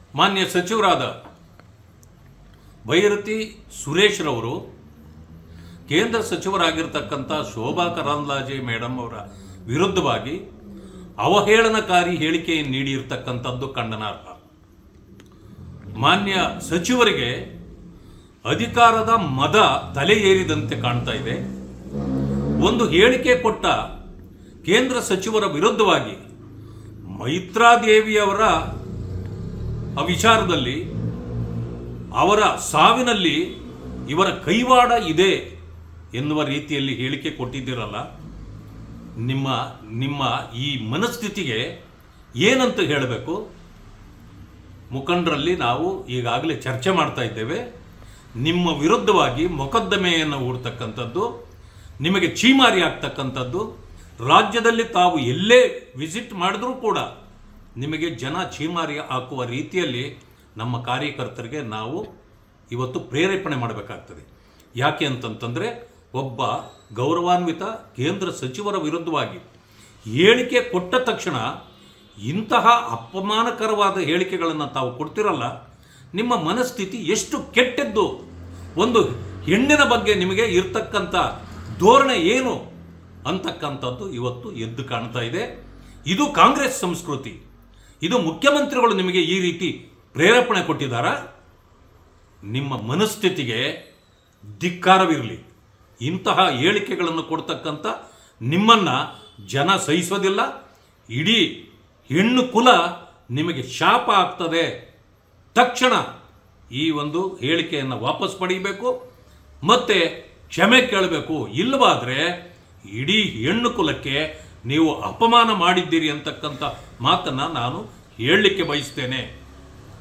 ಮಾನ್ಯ ಸಚಿವರಾದ ಬೈರತಿ ಸುರೇಶ್ ರವರು ಕೇಂದ್ರ ಸಚಿವರಾಗಿರ್ತಕ್ಕಂಥ ಶೋಭಾ ಕರಂದ್ಲಾಜೆ ಮೇಡಮ್ ಅವರ ವಿರುದ್ಧವಾಗಿ ಅವಹೇಳನಕಾರಿ ಹೇಳಿಕೆಯನ್ನು ನೀಡಿರ್ತಕ್ಕಂಥದ್ದು ಖಂಡನಾರ್ಹ ಮಾನ್ಯ ಸಚಿವರಿಗೆ ಅಧಿಕಾರದ ಮದ ತಲೆ ಏರಿದಂತೆ ಕಾಣ್ತಾ ಇದೆ ಒಂದು ಹೇಳಿಕೆ ಕೊಟ್ಟ ಕೇಂದ್ರ ಸಚಿವರ ವಿರುದ್ಧವಾಗಿ ಮೈತ್ರಾದೇವಿಯವರ ಆ ವಿಚಾರದಲ್ಲಿ ಅವರ ಸಾವಿನಲ್ಲಿ ಇವರ ಕೈವಾಡ ಇದೆ ಎನ್ನುವ ರೀತಿಯಲ್ಲಿ ಹೇಳಿಕೆ ಕೊಟ್ಟಿದ್ದೀರಲ್ಲ ನಿಮ್ಮ ನಿಮ್ಮ ಈ ಮನಸ್ಥಿತಿಗೆ ಏನಂತ ಹೇಳಬೇಕು ಮುಖಂಡರಲ್ಲಿ ನಾವು ಈಗಾಗಲೇ ಚರ್ಚೆ ಮಾಡ್ತಾ ಇದ್ದೇವೆ ನಿಮ್ಮ ವಿರುದ್ಧವಾಗಿ ಮೊಕದ್ದಮೆಯನ್ನು ಹೂಡ್ತಕ್ಕಂಥದ್ದು ನಿಮಗೆ ಚೀಮಾರಿ ಆಗ್ತಕ್ಕಂಥದ್ದು ರಾಜ್ಯದಲ್ಲಿ ತಾವು ಎಲ್ಲೇ ವಿಸಿಟ್ ಮಾಡಿದ್ರೂ ಕೂಡ ನಿಮಗೆ ಜನ ಚೀಮಾರಿ ಹಾಕುವ ರೀತಿಯಲ್ಲಿ ನಮ್ಮ ಕಾರ್ಯಕರ್ತರಿಗೆ ನಾವು ಇವತ್ತು ಪ್ರೇರೇಪಣೆ ಮಾಡಬೇಕಾಗ್ತದೆ ಯಾಕೆ ಅಂತಂತಂದರೆ ಒಬ್ಬ ಗೌರವಾನ್ವಿತ ಕೇಂದ್ರ ಸಚಿವರ ವಿರುದ್ಧವಾಗಿ ಹೇಳಿಕೆ ಕೊಟ್ಟ ತಕ್ಷಣ ಇಂತಹ ಅಪಮಾನಕರವಾದ ಹೇಳಿಕೆಗಳನ್ನು ತಾವು ಕೊಡ್ತಿರಲ್ಲ ನಿಮ್ಮ ಮನಸ್ಥಿತಿ ಎಷ್ಟು ಕೆಟ್ಟದ್ದು ಒಂದು ಹೆಣ್ಣಿನ ಬಗ್ಗೆ ನಿಮಗೆ ಇರ್ತಕ್ಕಂಥ ಧೋರಣೆ ಏನು ಅಂತಕ್ಕಂಥದ್ದು ಇವತ್ತು ಎದ್ದು ಕಾಣ್ತಾ ಇದೆ ಇದು ಕಾಂಗ್ರೆಸ್ ಸಂಸ್ಕೃತಿ ಇದು ಮುಖ್ಯಮಂತ್ರಿಗಳು ನಿಮಗೆ ಈ ರೀತಿ ಪ್ರೇರೇಪಣೆ ಕೊಟ್ಟಿದ್ದಾರಾ ನಿಮ್ಮ ಮನಸ್ಥಿತಿಗೆ ಧಿಕ್ಕಾರವಿರಲಿ ಇಂತಹ ಹೇಳಿಕೆಗಳನ್ನು ಕೊಡ್ತಕ್ಕಂಥ ನಿಮ್ಮನ್ನು ಜನ ಸಹಿಸೋದಿಲ್ಲ ಇಡೀ ಹೆಣ್ಣು ಕುಲ ನಿಮಗೆ ಶಾಪ ಆಗ್ತದೆ ತಕ್ಷಣ ಈ ಒಂದು ಹೇಳಿಕೆಯನ್ನು ವಾಪಸ್ ಪಡೀಬೇಕು ಮತ್ತೆ ಕ್ಷಮೆ ಕೇಳಬೇಕು ಇಲ್ಲವಾದರೆ ಇಡೀ ಹೆಣ್ಣು ಕುಲಕ್ಕೆ ನೀವು ಅಪಮಾನ ಮಾಡಿದ್ದೀರಿ ಅಂತಕ್ಕಂಥ ಮಾತನ್ನು ನಾನು ಹೇಳಲಿಕ್ಕೆ ಬಯಸ್ತೇನೆ